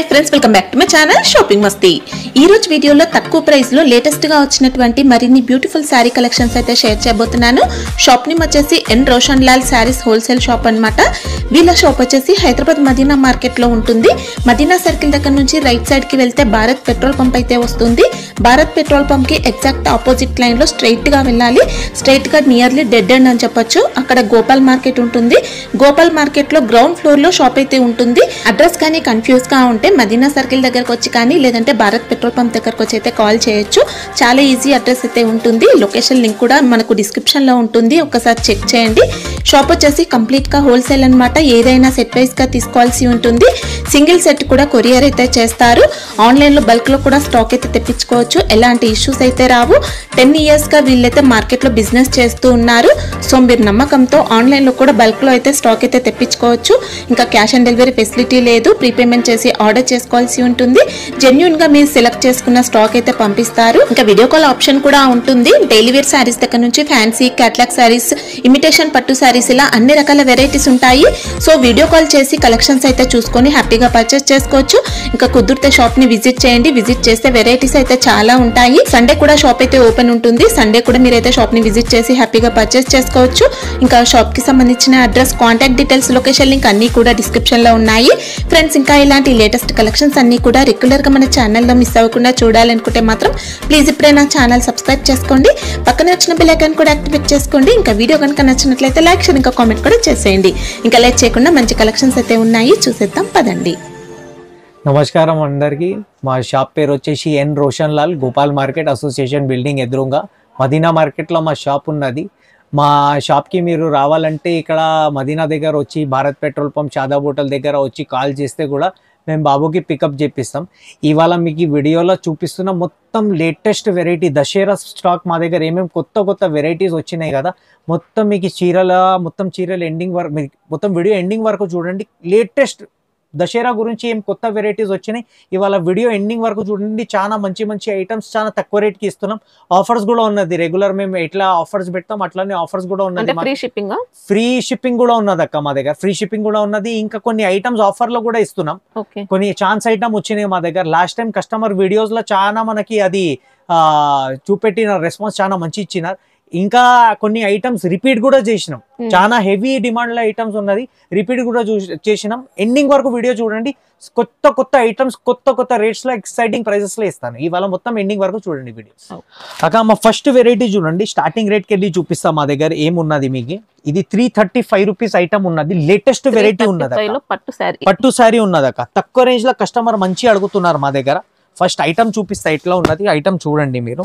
Hi friends welcome back to my channel shopping Masti ఈ రోజు వీడియోలో తక్కువ ప్రైస్ లో లేటెస్ట్ గా వచ్చినటువంటి మరిన్ని బ్యూటిఫుల్ శారీ కలెక్షన్స్ అయితే షేర్ చేయబోతున్నాను షాప్ నేమ్ వచ్చేసి N Roshan Lal saris wholesale shop అన్నమాట వీళ్ళ షాప్ వచ్చేసి హైదరాబాద్ మదీనా మార్కెట్ లో ఉంటుంది మదీనా సర్కిల్ దగ్గర నుంచి రైట్ సైడ్ కి వెళ్తే భారత్ పెట్రోల్ పంప్ అయితే వస్తుంది భారత్ పెట్రోల్ పంప్ కి ఎగ్జాక్ట్ ఆపోజిట్ లైన్ లో స్ట్రైట్ గా వెళ్ళాలి స్ట్రైట్ గా నియర్లీ డెడ్ ఎండ్ అని చెప్పొచ్చు అక్కడ గోపాల్ మార్కెట్ ఉంటుంది గోపాల్ మార్కెట్ లో గ్రౌండ్ ఫ్లోర్ లో షాప్ అయితే ఉంటుంది అడ్రస్ కానీ కన్ఫ్యూజ్ గా ఉంటే మదీనా సర్కిల్ దగ్గరకు వచ్చి కానీ లేదంటే భారత్ పెట్రోల్ పంప్ దగ్గరకు వచ్చి అయితే కాల్ చేయొచ్చు చాలా ఈజీ అడ్రస్ అయితే ఉంటుంది లొకేషన్ లింక్ కూడా మనకు డిస్క్రిప్షన్ లో ఉంటుంది ఒకసారి చెక్ చేయండి షాప్ వచ్చేసి కంప్లీట్ గా హోల్సేల్ అన్నమాట ఏదైనా సెట్ వైస్ గా తీసుకోవాల్సి ఉంటుంది సింగిల్ సెట్ కూడా కొరియర్ అయితే చేస్తారు ఆన్లైన్ లో బల్క్ లో కూడా స్టాక్ అయితే తెప్పించుకోవచ్చు ఎలాంటి ఇష్యూస్ అయితే రావు టెన్ ఇయర్స్ గా వీళ్ళైతే మార్కెట్ లో బిజినెస్ చేస్తూ ఉన్నారు సో మీరు నమ్మకంతో ఆన్లైన్ లో కూడా బల్క్ లో అయితే స్టాక్ అయితే తెప్పించుకోవచ్చు ఇంకా క్యాష్ ఆన్ డెలివరీ ఫెసిలిటీ లేదు ప్రీపేమెంట్ చేసి ఆర్డర్ చేసుకోవాల్సి ఉంటుంది జెన్యున్ గా మీరు సెలెక్ట్ చేసుకున్న స్టాక్ అయితే పంపిస్తారు ఇంకా వీడియో కాల్ ఆప్షన్ కూడా ఉంటుంది డైలీ వేర్ శారీస్ దగ్గర నుంచి ఫ్యాన్సీ క్యాట్లాగ్ శారీస్ ఇమిటేషన్ పట్టు శారీస్ ఇలా అన్ని రకాల వెరైటీస్ ఉంటాయి సో వీడియో కాల్ చేసి కలెక్షన్స్ అయితే చూసుకొని హ్యాపీగా పర్చేస్ చేసుకోవచ్చు ఇంకా కుదిరితే షాప్ ని విజిట్ చేయండి విజిట్ చేస్తే వెరైటీస్ అయితే చాలా ఉంటాయి సండే కూడా షాప్ అయితే ఓపెన్ ఉంటుంది సండే కూడా మీరైతే షాప్ ని విజిట్ చేసి హ్యాపీగా పర్చేస్ చేసుకోవచ్చు ఇంకా షాప్ కి సంబంధించిన address contact details location link అన్ని కూడా డిస్క్రిప్షన్ లో ఉన్నాయి ఫ్రెండ్స్ ఇంకా ఇలాంటి లేటెస్ట్ కలెక్షన్స్ అన్ని కూడా రెగ్యులర్ గా మన ఛానల్లో మిస్ అవ్వకుండా చూడాలనుకుంటే మాత్రం ప్లీజ్ ఇప్పుడే నా ఛానల్ సబ్స్క్రైబ్ చేసుకోండి పక్కన వచ్చిన బెల్ ఐకాన్ కూడా యాక్టివేట్ చేసుకోండి ఇంకా వీడియో కనుక నచ్చినట్లయితే లైక్ షేర్ ఇంకా కామెంట్ కూడా చేసేయండి ఇంకా లైక్ చేయకుండా మంచి కలెక్షన్స్ అయితే ఉన్నాయి చూసేద్దాం పదండి నమస్కారం అందరికీ మా షాప్ పేరు వచ్చేసి N Roshan Lal Gopal market association building ఎదురుగా మదీనా మార్కెట్లో మా షాప్ ఉన్నది మా షాప్కి మీరు రావాలంటే ఇక్కడ మదీనా దగ్గర వచ్చి Bharat petrol pump Chada hotel దగ్గర వచ్చి కాల్ చేస్తే కూడా మేము బాబుకి పికప్ చేపిస్తాం ఇవాళ మీకు ఈ వీడియోలో చూపిస్తున్న మొత్తం లేటెస్ట్ వెరైటీ దశేరా స్టాక్ మా దగ్గర ఏమేమి కొత్త కొత్త వెరైటీస్ వచ్చినాయి కదా మొత్తం మీకు ఈ చీరల మొత్తం చీరలు ఎండింగ్ వరకు మీకు మొత్తం వీడియో ఎండింగ్ వరకు చూడండి లేటెస్ట్ దసరా గురించి ఏం కొత్త వెరైటీస్ వచ్చినాయి ఇవాళ వీడియో ఎండింగ్ వరకు చూడండి చాలా మంచి మంచి ఐటమ్స్ చాలా తక్కువ రేట్కి ఇస్తున్నాం ఆఫర్స్ కూడా ఉన్నది రెగ్యులర్ మేము ఎట్లా ఆఫర్స్ పెడతాం అట్లానే ఆఫర్స్ కూడా అంటే ఉన్నది ఫ్రీ షిప్పింగ్ ఫ్రీ షిప్పింగ్ కూడా ఉన్నది అక్క మా దగ్గర ఫ్రీ షిప్పింగ్ కూడా ఉన్నది ఇంకా కొన్ని ఐటమ్స్ ఆఫర్ లో కూడా ఇస్తున్నాం ఓకే కొన్ని ఛాన్స్ ఐటమ్ వచ్చినాయి మా దగ్గర లాస్ట్ టైం కస్టమర్ వీడియోస్ లో చాలా మనకి అది ఆ, చూపెట్టిన రెస్పాన్స్ చాలా మంచి ఇచ్చినారు ఇంకా కొన్ని ఐటమ్స్ రిపీట్ కూడా చేసినాం చాలా హెవీ డిమాండ్ లో ఐటమ్స్ ఉన్నది రిపీట్ కూడా చూ- చేసినాం ఎండింగ్ వరకు వీడియో చూడండి కొత్త కొత్త ఐటమ్స్ కొత్త కొత్త రేట్స్ లో ఎక్సైటింగ్ ప్రైసెస్ లో ఇస్తాను ఇవాళ మొత్తం ఎండింగ్ వరకు చూడండి వీడియోస్ Oh. అక్క మా ఫస్ట్ వెరైటీ చూడండి స్టార్టింగ్ రేట్ కి వెళ్ళి చూపిస్తాం మా దగ్గర ఏమున్నది మీకు ఇది three thirty five rupees item ఉన్నది లేటెస్ట్ వెరైటీ ఉన్నది అక్క. లో పట్టు శారీ పట్టు శారీ ఉన్నదక్క తక్కువ రేంజ్ లో కస్టమర్ మంచి అడుగుతున్నారు మా దగ్గర ఫస్ట్ ఐటమ్ చూపిస్తా ఎట్లా ఉన్నది ఐటమ్ చూడండి మీరు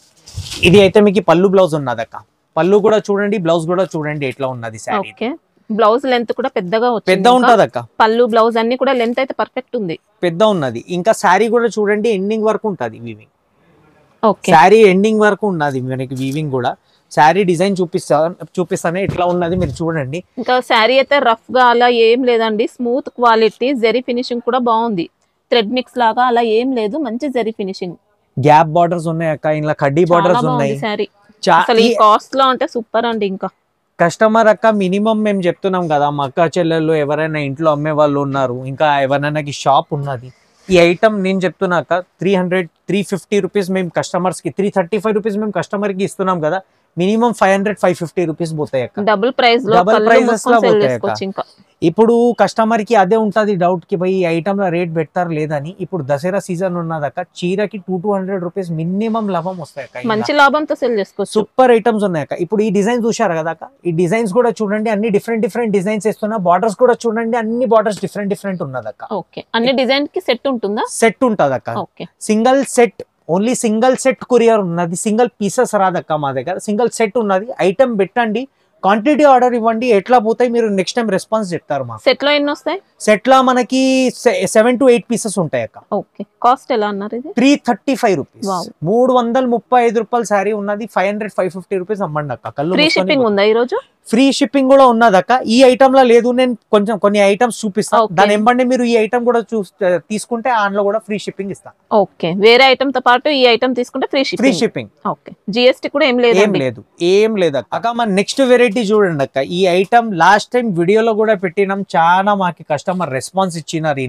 ఇది అయితే మీకు పళ్ళు బ్లౌజ్ ఉన్నదక్క పళ్ళు కూడా చూడండి బ్లౌజ్ కూడా చూడండి ఎట్లా ఉన్నది శారీ ఓకే బ్లౌజ్ లెంత్ కూడా పెద్దగా వచ్చింది పెద్ద ఇంకా. ఉంటదక్క పళ్ళు బ్లౌజ్ అన్ని కూడా లెంత్ అయితే పర్ఫెక్ట్ ఉంది పెద్ద ఉన్నది ఇంకా శారీ కూడా చూడండి ఎండింగ్ వరకు ఉంటది వీవింగ్ ఓకే శారీ ఎండింగ్ వరకు ఉన్నది మనకి వీవింగ్ కూడా శారీ డిజైన్ చూపిస్తా చూపిస్తానే ఎట్లా ఉన్నది మీరు చూడండి ఇంకా శారీ అయితే రఫ్ గా అలా ఏం లేదండి స్మూత్ క్వాలిటీ జెరీ ఫినిషింగ్ కూడా బాగుంది థ్రెడ్ మిక్స్ లాగా అలా ఏం లేదు మంచి జెరీ ఫినిషింగ్ గ్యాప్ బార్డర్స్ ఉన్నాయి అక్క ఇలా కడ్డీ చాలా బార్డర్స్ బాగుంది ఉన్నాయి శారీ చా- అసలు ఈ ఈ- కాస్ట్ లో అంటే సూపర్ అండి ఇంకా కస్టమర్ అక్క మినిమం మేము చెప్తున్నాం కదా మా అక్క చెల్లెళ్ళు ఎవరైనా ఇంట్లో అమ్మే వాళ్ళు ఉన్నారు ఇంకా ఎవరైనా షాప్ ఉన్నది ఈ ఐటమ్ నేను చెప్తున్నాక three hundred three fifty rupees మేము కస్టమర్స్ కి త్రీ థర్టీ ఫైవ్ రూపీస్ మేము కస్టమర్ కి ఇస్తున్నాం కదా minimum five hundred five fifty rupees పోతాయి అక్క డబుల్ ప్రైస్ లో Double కళ్ళు prices మూసుకొని లో sell పోతాయి చేసుకోవచ్చు ఇంకా ఇప్పుడు కస్టమర్ కి అదే ఉంటది డౌట్ కి పోయి ఈ ఐటమ్ లో రేట్ పెడతారు లేదని ఇప్పుడు దసరా సీజన్ ఉన్నదక్క చీరకి two two hundred rupees minimum లాభం వస్తాయి అక్క ఇలా. మంచి లాభంతో సెల్ చేసుకోవచ్చు సూపర్ ఐటమ్స్ ఉన్నాయక్క ఇప్పుడు ఈ డిజైన్ చూశారు కదా అక్క ఈ డిజైన్స్ కూడా చూడండి అన్ని డిఫరెంట్ డిఫరెంట్ డిజైన్స్ ఇస్తున్నా బార్డర్స్ కూడా చూడండి అన్ని బార్డర్స్ డిఫరెంట్ డిఫరెంట్ ఉన్నదక్క ఓకే అన్ని డిజైన్ కి సెట్ ఉంటుందా సెట్ ఉంటదక్క okay single set only single set courier ఉన్నది సింగిల్ పీసెస్ రాదక్క మా దగ్గర సింగిల్ సెట్ ఉన్నది ఐటమ్ పెట్టండి క్వాంటిటీ ఆర్డర్ ఇవ్వండి ఎట్లా పోతాయి మీరు నెక్స్ట్ టైం రెస్పాన్స్ చెప్తారు మా సెట్ లో ఎన్ని వస్తాయి సెట్ లా మనకి సెవెన్ టు ఎయిట్ పీసెస్ ఉంటాయి అక్క ఓకే కాస్ట్ ఎలా అన్నారు ఇది three thirty five rupees Wow. మూడు వందల ముప్పై ఐదు రూపాయల శారీ ఉన్నది five hundred five fifty rupees అమ్మండి అక్క కళ్ళు ఫ్రీ మూసుకొని షిప్పింగ్ ఉందా ఈ రోజు ఫ్రీ షిప్పింగ్ కూడా ఉన్నదక్క ఈ ఐటమ్ లో లేదు నేను కొంచెం కొన్ని ఐటమ్స్ చూపిస్తాను Okay. దాని ఎంబండి మీరు ఈ ఐటమ్ కూడా చూ తీసుకుంటే దాంట్లో కూడా ఫ్రీ షిప్పింగ్ ఇస్తాను ఓకే వేరే ఐటమ్ తో పాటు ఈ ఐటమ్ తీసుకుంటే free free shipping shipping okay GST కూడా ఏం ఏం లేదండి లేదు ఏం లేదు అక్క అక్క మన నెక్స్ట్ వెరైటీ చూడండి అక్క ఈ ఐటమ్ లాస్ట్ టైం వీడియోలో కూడా పెట్టినాం చాలా మాకి కస్టమర్ రెస్పాన్స్ ఇచ్చినారు ఇంట్లో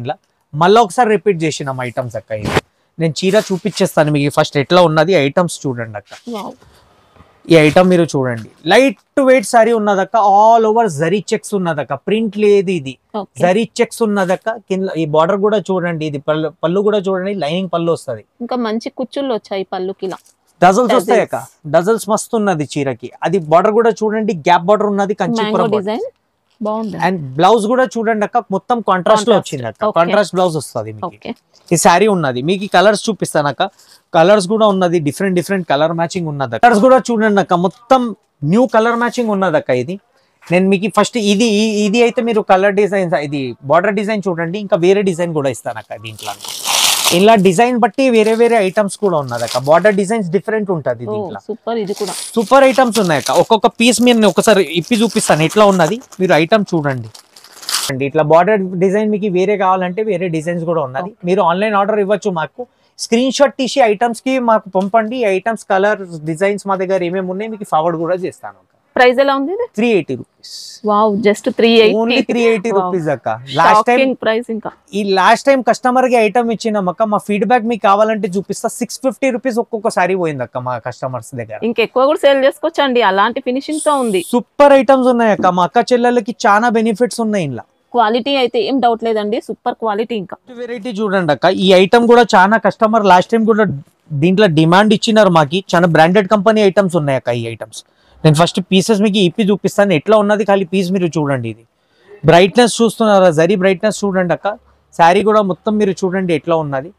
మళ్ళీ ఒకసారి రిపీట్ చేసినాం ఐటమ్స్ అక్క ఇది నేను చీర చూపించేస్తాను మీకు ఫస్ట్ ఎట్లా ఉన్నది ఐటమ్స్ చూడండి అక్క వావ్ ఈ ఐటమ్ మీరు చూడండి లైట్ వెయిట్ సారీ ఉన్నదక్క ఆల్ ఓవర్ జరీ చెక్స్ ఉన్నదక్క ప్రింట్ లేదు ఇది ఓకే జరీ చెక్స్ ఉన్నదక్క కింద ఈ బార్డర్ కూడా చూడండి ఇది పళ్ళు పళ్ళు కూడా చూడండి లైనింగ్ పళ్ళు వస్తది ఇంకా మంచి కుచ్చుళ్ళు వచ్చాయి పళ్ళుకి ఇలా డజల్స్ వస్తాయి Dozens. అక్క డజల్స్ మస్తు ఉన్నది చీరకి అది బార్డర్ కూడా చూడండి గ్యాప్ బార్డర్ ఉన్నది మ్యాంగో కంచిపురం డిజైన్ బాగుంది అండ్ బ్లౌజ్ కూడా చూడండి అక్క మొత్తం కాంట్రాస్ట్ లో Contrast. వచ్చింది అక్క Okay. కాంట్రాస్ట్ బ్లౌజ్ వస్తుంది మీకు ఓకే ఈ శారీ ఉన్నది మీకు ఈ కలర్స్ చూపిస్తాను అక్క కలర్స్ కూడా ఉన్నది డిఫరెంట్ డిఫరెంట్ కలర్ మ్యాచింగ్ ఉన్నది కలర్స్ కూడా చూడండి అక్క మొత్తం న్యూ కలర్ మ్యాచింగ్ ఉన్నది అక్క ఇది నేను మీకు ఫస్ట్ ఇది ఈ- ఇది అయితే మీరు కలర్ డిజైన్ ఇది బార్డర్ డిజైన్ చూడండి ఇంకా వేరే డిజైన్ కూడా ఇస్తాను అక్క దీంట్లో ఇలా డిజైన్ బట్టి వేరే వేరే ఐటమ్స్ కూడా ఉన్నది అక్క బార్డర్ డిజైన్స్ డిఫరెంట్ ఉంటుంది ఓ దీంట్లో సూపర్ ఇది కూడా సూపర్ ఐటమ్స్ ఉన్నాయి అక్క ఒక్కొక్క పీస్ మీరు నేను ఒకసారి ఇప్పి చూపిస్తాను ఎట్లా ఉన్నది మీరు ఐటమ్ చూడండి అండి ఇట్లా బార్డర్ డిజైన్ మీకు వేరే కావాలంటే వేరే డిజైన్స్ కూడా ఉన్నది మీరు ఆన్లైన్ ఆర్డర్ ఇవ్వచ్చు మాకు స్క్రీన్ షాట్ తీసి ఐటమ్స్ కి మాకు పంపండి ఐటమ్స్ కలర్ డిజైన్స్ మా దగ్గర ఏమేమి ఉన్నాయి మీకు ఫార్వర్డ్ కూడా చేస్తాను ప్రైస్ ఎలా ఉంది ఇది three eighty rupees wow just three only eighty three eighty Wow. Rupees అక్క లాస్ట్ టైం షాకింగ్ ప్రైస్ ఇంకా ఈ లాస్ట్ టైం కస్టమర్ కి ఐటమ్ ఇచ్చినాం అక్క మా ఫీడ్బ్యాక్ మీకు కావాలంటే చూపిస్తా సిక్స్ ఫిఫ్టీ రూపీస్ ఒక్కొక్క సారీ పోయింది అక్క మా కస్టమర్స్ దగ్గర ఇంకెక్కువ కూడా సేల్ చేసుకోవచ్చండి అలాంటి ఫినిషింగ్ తో ఉంది సూపర్ ఐటమ్స్ ఉన్నాయి అక్క మా అక్క చెల్లెలకి చాలా బెనిఫిట్స్ ఉన్నాయి ఇంట్లో క్వాలిటీ అయితే ఏం డౌట్ లేదండి సూపర్ క్వాలిటీ ఇంకా వెరైటీ చూడండి అక్క ఈ ఐటమ్ కూడా చాలా కస్టమర్ లాస్ట్ టైం కూడా దీంట్లో డిమాండ్ ఇచ్చినారు మాకి చాలా బ్రాండెడ్ కంపెనీ ఐటమ్స్ ఉన్నాయి అక్క ఈ ఐటమ్స్ నేను ఫస్ట్ పీసెస్ మీకు ఇప్పి చూపిస్తాను ఎట్లా ఉన్నది ఖాళీ పీస్ మీరు చూడండి ఇది బ్రైట్నెస్ చూస్తున్నారా జరీ బ్రైట్నెస్ చూడండి అక్క శారీ కూడా మొత్తం మీరు చూడండి ఎట్లా ఉన్నది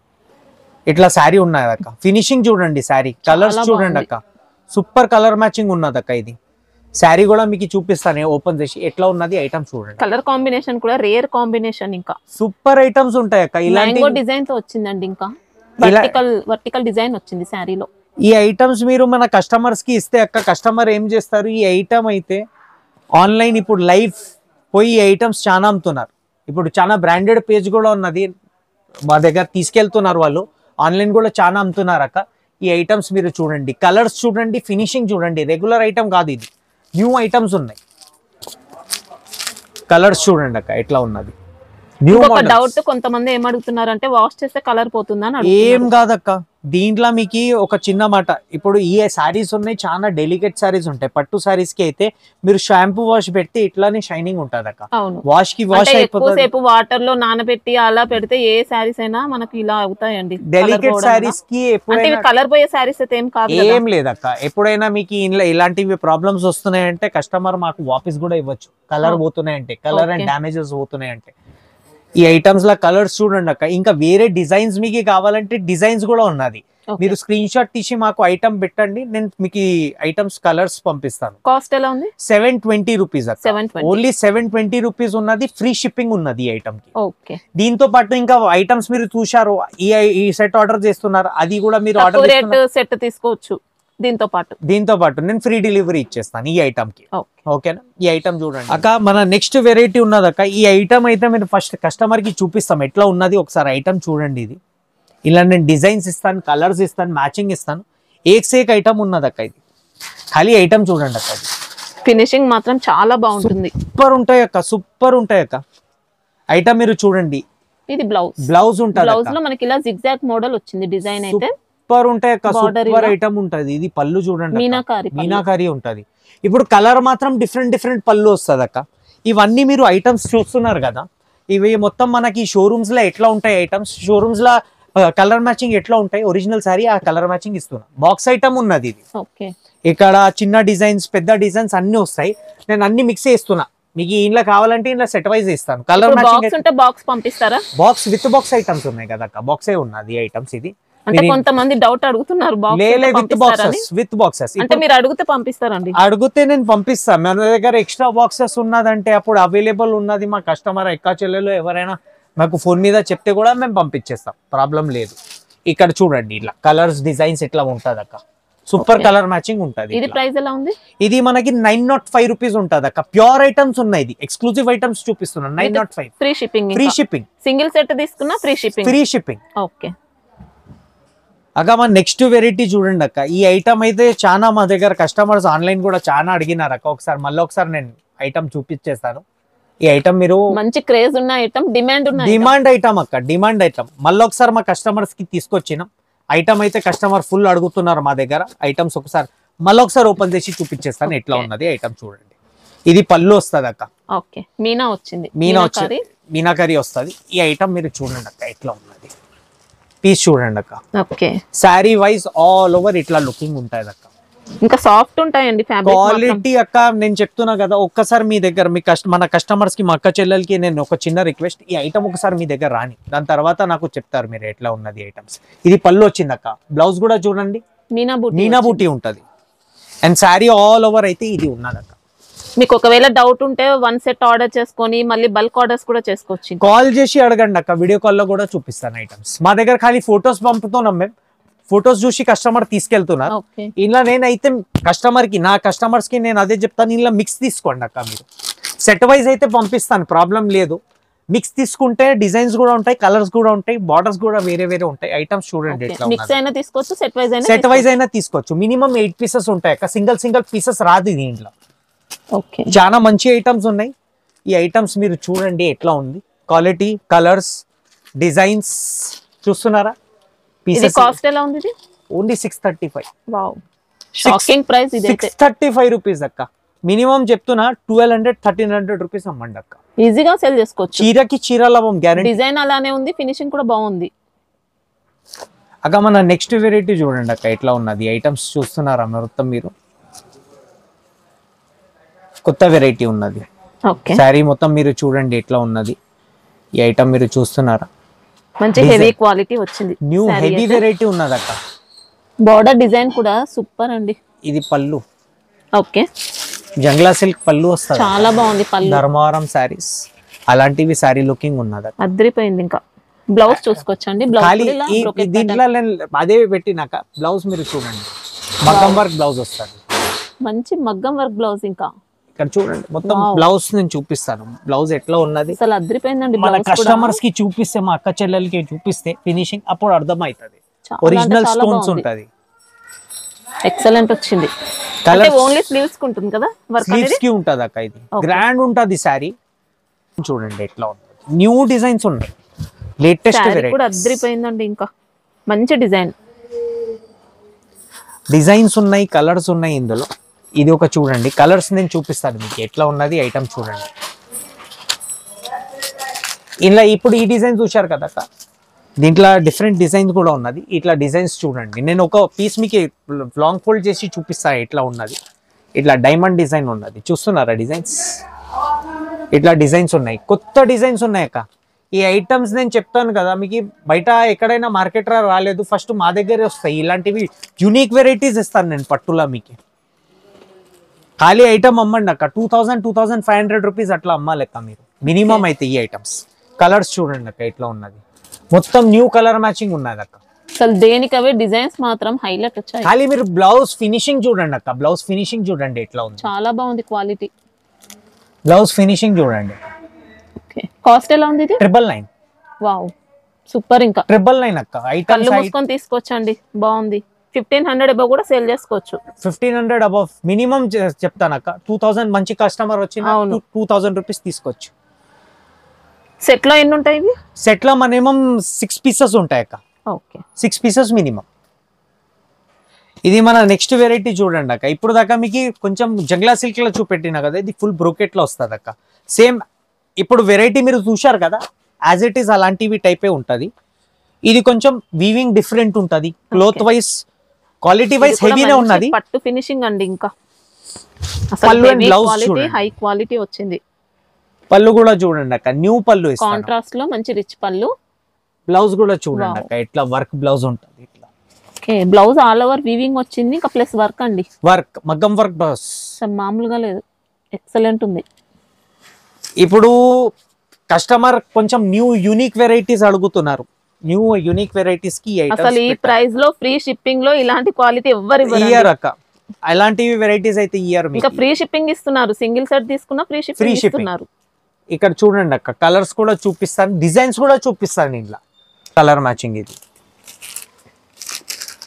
ఇట్లా శారీ ఉన్నది అక్క ఫినిషింగ్ చూడండి శారీ కలర్స్ చాలా చూడండి బాగుంది. అక్క సూపర్ కలర్ మ్యాచింగ్ ఉన్నది అక్క ఇది శారీ కూడా మీకు చూపిస్తాను ఓపెన్ చేసి ఎట్లా ఉన్నది ఐటమ్ చూడండి కలర్ కాంబినేషన్ కూడా రేర్ కాంబినేషన్ ఇంకా సూపర్ ఐటమ్స్ ఉంటాయి అక్క ఇలాంటి మ్యాంగో డిజైన్ తో వచ్చిందండి ఇంకా ఇలా- వర్టికల్ వర్టికల్ డిజైన్ వచ్చింది శారీలో ఈ ఐటమ్స్ మీరు మన కస్టమర్స్ కి ఇస్తే అక్క కస్టమర్ ఏం చేస్తారు ఈ ఐటమ్ అయితే ఆన్లైన్ ఇప్పుడు లైవ్ పోయి ఈ ఐటమ్స్ చాలా అమ్ముతున్నారు ఇప్పుడు చాలా బ్రాండెడ్ పేజ్ కూడా ఉన్నది మా దగ్గర తీసుకెళ్తున్నారు వాళ్ళు ఆన్లైన్ కూడా చాలా అమ్ముతున్నారు అక్క ఈ ఐటమ్స్ మీరు చూడండి కలర్స్ చూడండి ఫినిషింగ్ చూడండి రెగ్యులర్ ఐటమ్ కాదు ఇది న్యూ ఐటమ్స్ ఉన్నాయి కలర్స్ చూడండి అక్క ఎట్లా ఉన్నది న్యూ ఇంకొక డౌట్ కొంతమంది ఏం అడుగుతున్నారు అంటే వాష్ చేస్తే కలర్ పోతుందా అని ఏం అడుగుతున్నారు. కాదక్క దీంట్లో మీకు ఒక చిన్న మాట ఇప్పుడు ఈ సారీస్ ఉన్నాయి చాలా డెలికేట్ సారీస్ ఉంటాయి పట్టు సారీస్ కి అయితే మీరు షాంపూ వాష్ పెట్టి ఇట్లానే షైనింగ్ ఉంటుంది అక్క అవును వాష్ కి వాష్ అంటే అయిపోతుంది ఎక్కువసేపు వాటర్ లో నానబెట్టి అలా పెడితే ఏ శారీస్ అయినా మనకి ఇలా అవుతాయండి Colour డెలికేట్ పోవడం సారీస్ కి వల్ల. అంటే ఎప్పుడైనా కలర్ పోయే శారీస్ అయితే ఏం కాదు కదా. ఏం లేదక్క ఎప్పుడైనా మీకు ఇంట్లో ఇలాంటివి ప్రాబ్లమ్స్ వస్తున్నాయంటే కస్టమర్ మాకు వాపస్ కూడా ఇవ్వచ్చు కలర్ Oh. పోతున్నాయంటే కలర్ అండ్ Okay. డ్యామేజెస్ పోతున్నాయంటే ఈ ఐటమ్స్ లా కలర్స్ చూడండి అక్క ఇంకా వేరే డిజైన్స్ మీకు కావాలంటే డిజైన్స్ కూడా ఉన్నది Okay. మీరు స్క్రీన్ షాట్ తీసి మాకు ఐటమ్ పెట్టండి నేను మీకు ఈ ఐటమ్స్ కలర్స్ పంపిస్తాను కాస్ట్ ఎలా ఉంది సెవెన్ ట్వంటీ రూపీస్ అక్క seven twenty only seven twenty rupees ఉన్నది ఫ్రీ షిప్పింగ్ ఉన్నది ఈ ఐటమ్ కి ఓకే దీంతో పాటు ఇంకా ఐటమ్స్ మీరు చూశారు ఈ ఈ సెట్ ఆర్డర్ చేస్తున్నారు అది కూడా మీరు తక్కువ రేట్ ఆర్డర్ సెట్ తీసుకోవచ్చు దీంతో పాటు దీంతో పాటు నేను ఫ్రీ డెలివరీ ఇచ్చేస్తాను ఈ ఐటమ్ కి ఓకే ఓకేనా ఈ ఐటమ్ చూడండి అక్క మన నెక్స్ట్ వెరైటీ ఉన్నది అక్క ఈ ఐటమ్ అయితే మీరు ఫస్ట్ కస్టమర్ కి చూపిస్తాం ఎట్లా ఉన్నది ఒకసారి ఐటమ్ చూడండి ఇది ఇలా నేను డిజైన్స్ ఇస్తాను కలర్స్ ఇస్తాను మ్యాచింగ్ ఇస్తాను ఏక్ సేక్ ఐటమ్ ఉన్నది అక్క ఇది ఖాళీ ఐటమ్ చూడండి అక్క ఇది ఫినిషింగ్ మాత్రం చాలా బాగుంటుంది సూపర్ ఉంటాయి అక్క సూపర్ ఉంటాయి అక్క ఐటమ్ మీరు చూడండి ఇది బ్లౌజ్ బ్లౌజ్ ఉంటుంది బ్లౌజ్ లో మనకి ఇలా జిగ్జాగ్ మోడల్ వచ్చింది డిజైన్ అయితే సూపర్ ఉంటాయి అక్క Border సూపర్ ఇలా. ఐటమ్ ఉంటది ఇది పళ్ళు చూడండి అక్క. మీనాకారి పళ్ళు. మీనాకారి ఉంటది ఇప్పుడు కలర్ మాత్రం డిఫరెంట్ డిఫరెంట్ పళ్ళు వస్తుంది అక్క ఇవన్నీ మీరు ఐటమ్స్ చూస్తున్నారు కదా ఇవి మొత్తం మనకి షోరూమ్స్ లో ఎట్లా ఉంటాయి ఐటమ్స్ షోరూమ్స్ లో కలర్ మ్యాచింగ్ ఎట్లా ఉంటాయి ఒరిజినల్ సారీ ఆ కలర్ మ్యాచింగ్ ఇస్తున్నా బాక్స్ ఐటమ్ ఉన్నది ఇది ఓకే ఇక్కడ చిన్న డిజైన్స్ పెద్ద డిజైన్స్ అన్ని వస్తాయి నేను అన్ని మిక్స్ చేస్తున్నా మీకు ఇంట్లో కావాలంటే ఇంట్లో సెట్ వైజ్ ఇస్తాను కలర్ బాక్స్ మ్యాచింగ్ ఉంటే బాక్స్ పంపిస్తారా బాక్స్ విత్ బాక్స్ ఐటమ్స్ ఉన్నాయి కదా అక్క బాక్సే ఉన్నది ఐటమ్స్ ఇది అంటే మీరు- కొంతమంది డౌట్ అడుగుతున్నారు బాక్స్ లేలే ఉంటే విత్ పంపిస్తారని బాక్సెస్ విత్ బాక్సెస్ అంటే మీరు అడిగితే పంపిస్తారండి అడిగితే నేను పంపిస్తాను మన దగ్గర ఎక్స్ట్రా బాక్సెస్ ఉన్నదంటే అప్పుడు అవైలబుల్ ఉన్నది మా కస్టమర్ ఎక్క చెల్లెలు ఎవరైనా మాకు ఫోన్ మీద చెప్తే కూడా మేము పంపించేస్తాం ప్రాబ్లం లేదు ఇక్కడ చూడండి ఇట్లా కలర్స్ డిజైన్స్ ఇట్లా ఉంటది అక్క సూపర్ Okay. కలర్ మ్యాచింగ్ ఉంటది ఇది ఇట్లా. ప్రైస్ ఎలా ఉంది ఇది మనకి నైన్ నాట్ ఫైవ్ రూపీస్ ఉంటది అక్క ప్యూర్ ఐటమ్స్ ఉన్నాయి ఇది ఎక్స్క్లూజివ్ ఐటమ్స్ చూపిస్తున్నాను nine naught five free shipping free shipping single set తీసుకున్నా free shipping free shipping okay అక్క మా నెక్స్ట్ వెరైటీ చూడండి అక్క ఈ ఐటమ్ అయితే చాలా మా దగ్గర కస్టమర్స్ ఆన్లైన్ కూడా చాలా అడిగినారు అక్క ఒకసారి మళ్ళీ ఒకసారి నేను ఐటమ్ చూపించేస్తాను ఈ ఐటమ్ మీరు మంచి క్రేజ్ ఉన్న ఐటమ్ డిమాండ్ ఉన్న item. డిమాండ్ ఐటమ్ అక్క డిమాండ్ ఐటమ్ మళ్ళీ ఒకసారి మా కస్టమర్స్ కి తీసుకొచ్చినాం ఐటమ్ అయితే కస్టమర్ ఫుల్ అడుగుతున్నారు మా దగ్గర ఐటమ్స్ ఒకసారి మళ్ళీ ఒకసారి ఓపెన్ చేసి చూపించేస్తాను ఎట్లా Okay. ఉన్నది ఐటమ్ చూడండి ఇది పళ్ళు వస్తుంది అక్క ఓకే మీనా వచ్చింది మీనా కర్రీ వచ్చి మీనాకరీ వస్తుంది ఈ ఐటమ్ మీరు చూడండి అక్క ఎట్లా ఉన్నది పీస్ చూడండి అక్క okay sari wise all over ఇట్లా లుకింగ్ ఉంటుంది అక్క ఇంకా సాఫ్ట్ ఉంటాయండి ఫ్యాబ్రిక్ క్వాలిటీ అక్క నేను చెప్తున్నా కదా ఒక్కసారి మీ దగ్గర మీ కస్ట మన కస్టమర్స్ కి మా అక్క చెల్లెలకి నేను ఒక చిన్న రిక్వెస్ట్ ఈ ఐటమ్ ఒకసారి మీ దగ్గర రాని దాని తర్వాత నాకు చెప్తారు మీరు ఎట్లా ఉన్నది ఐటమ్స్ ఇది పళ్ళు వచ్చింది అక్క బ్లౌజ్ కూడా చూడండి మీనా బూటీ నీనా వచ్చింది. బూటీ ఉంటది అండ్ శారీ ఆల్ ఓవర్ అయితే ఇది ఉన్నది అక్క మీకు ఒకవేళ డౌట్ ఉంటే వన్ సెట్ ఆర్డర్ చేసుకొని మళ్ళీ బల్క్ ఆర్డర్స్ కూడా చేసుకోవచ్చు ఇంకా. కాల్ చేసి అడగండి అక్క వీడియో కాల్లో కూడా చూపిస్తాను ఐటమ్స్ మా దగ్గర ఖాళీ ఫొటోస్ పంపుతున్నాం మేము ఫొటోస్ చూసి కస్టమర్ తీసుకెళ్తున్నారు ఓకే ఇలా నేనైతే కస్టమర్ కి నా కస్టమర్స్ కి నేను అదే చెప్తాను ఇలా మిక్స్ తీసుకోండి అక్క మీరు సెట్ వైజ్ అయితే పంపిస్తాను ప్రాబ్లం లేదు మిక్స్ తీసుకుంటే డిజైన్స్ కూడా ఉంటాయి కలర్స్ కూడా ఉంటాయి బార్డర్స్ కూడా వేరే వేరే ఉంటాయి ఐటమ్స్ చూడండి ఎట్లా మిక్స్ అయినా తీసుకోవచ్చు సెట్ వైజ్ అయినా సెట్ వైజ్ అయినా తీసుకోవచ్చు మినిమం ఎయిట్ పీసెస్ ఉంటాయి అక్క సింగిల్ సింగిల్ పీసెస్ రాదు దీంట్లో ఓకే చాలా మంచి ఐటమ్స్ ఉన్నాయి ఈ ఐటమ్స్ మీరు చూడండి ఎట్లా ఉంది క్వాలిటీ కలర్స్ డిజైన్స్ చూస్తున్నారా ఇది పీసెస్ కాస్ట్ ఎలా ఉంది ఇది only six thirty five wow shocking price ఇదైతే సిక్స్ థర్టీ ఫైవ్ రూపీస్ అక్క మినిమం చెప్తున్నా twelve hundred thirteen hundred rupees అమ్మండి అక్క ఈజీగా సెల్ చేసుకోవచ్చు చీరకి చీర లాభం గ్యారెంటీ డిజైన్ అలానే ఉంది ఫినిషింగ్ కూడా బాగుంది అక్క మన నెక్స్ట్ వెరైటీ చూడండి అక్క ఎట్లా ఉన్నది ఐటమ్స్ చూస్తున్నారా మొత్తం మీరు కొత్త వెరైటీ ఉన్నది ఓకే శారీ మొత్తం మీరు చూడండి ఎట్లా ఉన్నది ఈ ఐటమ్ మీరు చూస్తున్నారా మంచి Design. హెవీ క్వాలిటీ వచ్చింది న్యూ హెవీ వెరైటీ ఉన్నది అక్క బార్డర్ డిజైన్ కూడా సూపర్ అండి ఇది పళ్ళు ఓకే జంగ్లా సిల్క్ పళ్ళు వస్తుంది చాలా బాగుంది పళ్ళు ధర్మవరం శారీస్ అలాంటివి శారీ లుకింగ్ ఉన్నది అక్క. అద్దరిపోయింది ఇంకా బ్లౌజ్ చూసుకోవచ్చండి బ్లౌజ్ ఖాళీ కూడా ఇలా ఈ- brocade దీంట్లో నేను అదే పెట్టినాక బ్లౌజ్ మీరు చూడండి మగ్గం వర్క్ బ్లౌజ్ వస్తుంది pattern. మంచి మగ్గం వర్క్ బ్లౌజ్ ఇంకా ఇక్కడ చూడండి మొత్తం Wow. బ్లౌజ్ నేను చూపిస్తాను బ్లౌజ్ ఎట్లా ఉన్నది అసలు అద్దరిపోయిందండి మన బ్లౌజ్ కూడా కస్టమర్స్ కి చూపిస్తే మా అక్క చెల్లెలకి చూపిస్తే ఫినిషింగ్ అప్పుడు అర్థమవుతుంది చాలా ఒరిజినల్ అంటే చాలా స్టోన్స్ బాగుంది. ఉంటది ఎక్సలెంట్ వచ్చింది అంటే కలర్ ఓన్లీ స్లీవ్స్ ఉంటుంది కదా వర్క్ స్లీవ్స్ అనేది కి ఉంటది అక్క ఇది Okay. గ్రాండ్ ఉంటది శారీ చూడండి ఎట్లా ఉంది న్యూ డిజైన్స్ ఉన్నాయి లేటెస్ట్ శారీ కూడా వెరైటీ అద్దరిపోయిందండి ఇంకా మంచి డిజైన్ డిజైన్స్ ఉన్నాయి కలర్స్ ఉన్నాయి ఇందులో ఇది ఒక చూడండి కలర్స్ నేను చూపిస్తాను మీకు ఎట్లా ఉన్నది ఐటమ్ చూడండి ఇలా ఇప్పుడు ఈ డిజైన్ చూశారు కదా అక్క దీంట్లో డిఫరెంట్ డిజైన్స్ కూడా ఉన్నది ఇట్లా డిజైన్స్ చూడండి నేను ఒక పీస్ మీకు లాంగ్ ఫోల్డ్ చేసి చూపిస్తాను ఎట్లా ఉన్నది ఇట్లా డైమండ్ డిజైన్ ఉన్నది చూస్తున్నారా డిజైన్స్ ఇట్లా డిజైన్స్ ఉన్నాయి కొత్త డిజైన్స్ ఉన్నాయి అక్క ఈ ఐటమ్స్ నేను చెప్తాను కదా మీకు బయట ఎక్కడైనా మార్కెట్ రాలేదు ఫస్ట్ మా దగ్గరే వస్తాయి ఇలాంటివి యూనిక్ వెరైటీస్ ఇస్తాను నేను పట్టులా మీకు ఖాళీ ఐటమ్ అమ్మండి అక్క two thousand two thousand five hundred rupees అట్లా అమ్మాలెక్క మీరు మినిమం అయితే ఈ ఐటమ్స్ కలర్స్ చూడండి అక్క ఎట్లా ఉన్నది మొత్తం న్యూ కలర్ మ్యాచింగ్ ఉన్నది అక్క అసలు దేనికి అవే డిజైన్స్ మాత్రం హైలైట్ వచ్చాయి ఖాళీ మీరు బ్లౌజ్ ఫినిషింగ్ చూడండి అక్క బ్లౌజ్ ఫినిషింగ్ చూడండి ఎట్లా ఉంది చాలా బాగుంది క్వాలిటీ బ్లౌజ్ ఫినిషింగ్ చూడండి ఓకే కాస్ట్ ఎలా ఉంది ఇది ట్రిపుల్ నైన్ వావ్ సూపర్ ఇంకా ట్రిపుల్ నైన్ అక్క కళ్ళు ఐటమ్స్ మూసుకొని తీసుకోవచ్చండి బాగుంది ఫిఫ్టీన్ హండ్రెడ్ ఎబో కూడా సేల్ చేసుకోవచ్చు ఫిఫ్టీన్ హండ్రెడ్ అబౌవ్ మినిమం చెప్తాను అక్క టూ థౌసండ్ మంచి కస్టమర్ వచ్చిన అవును. టూ థౌసండ్ రూపీస్ తీసుకోవచ్చు సెట్ లో ఎన్ని ఉంటాయి ఇవి సెట్ లో మినిమం సిక్స్ పీసెస్ ఉంటాయి అక్క ఓకే సిక్స్ పీసెస్ మినిమం ఇది మన నెక్స్ట్ వెరైటీ చూడండి అక్క ఇప్పుడు దాకా మీకు కొంచెం జంగ్లా సిల్క్ లో చూపెట్టిన కదా ఇది ఫుల్ బ్రోకెట్ లో వస్తుంది అక్క సేమ్ ఇప్పుడు వెరైటీ మీరు చూశారు కదా యాజ్ ఇట్ ఈస్ అలాంటివి టైపే ఉంటది ఇది కొంచెం వీవింగ్ డిఫరెంట్ ఉంటది cloth Okay. Wise quality wise హెవీనే ఉన్నది పట్టు ఫినిషింగ్ అండి ఇంకా పళ్ళు and blouse క్వాలిటీ చూడండి. హై క్వాలిటీ వచ్చింది పళ్ళు కూడా చూడండి అక్క న్యూ పళ్ళు ఇస్తాను కాంట్రాస్ట్ లో మంచి రిచ్ పళ్ళు బ్లౌజ్ కూడా చూడండి Wow. అక్క ఇట్లా వర్క్ బ్లౌజ్ ఉంటుంది ఇట్లా okay blouse all over weaving వచ్చింది ఇంకా ప్లస్ వర్క్ అండి వర్క్ మగ్గం వర్క్ బ్లౌజ్ అసలు మామూలుగా లేదు ఎక్సలెంట్ ఉంది ఇప్పుడు కస్టమర్ కొంచెం న్యూ యూనిక్ వెరైటీస్ అడుగుతున్నారు న్యూ యూనిక్ వెరైటీస్ కి అసలు ఈ ప్రైస్ లో ఫ్రీ షిప్పింగ్ లో ఇలాంటి క్వాలిటీ ఎవ్వరు ఇవ్వరు ఇయర్ అక్క అలాంటివి వెరైటీస్ అయితే ఇయర్ ఇంకా ఫ్రీ షిప్పింగ్ ఇస్తున్నారు సింగిల్ సెట్ తీసుకున్నా ఫ్రీ Free షిప్పింగ్ shipping. ఇస్తున్నారు ఇక్కడ చూడండి అక్క కలర్స్ కూడా చూపిస్తాను డిజైన్స్ కూడా చూపిస్తాను ఇంట్లో కలర్ మ్యాచింగ్ ఇది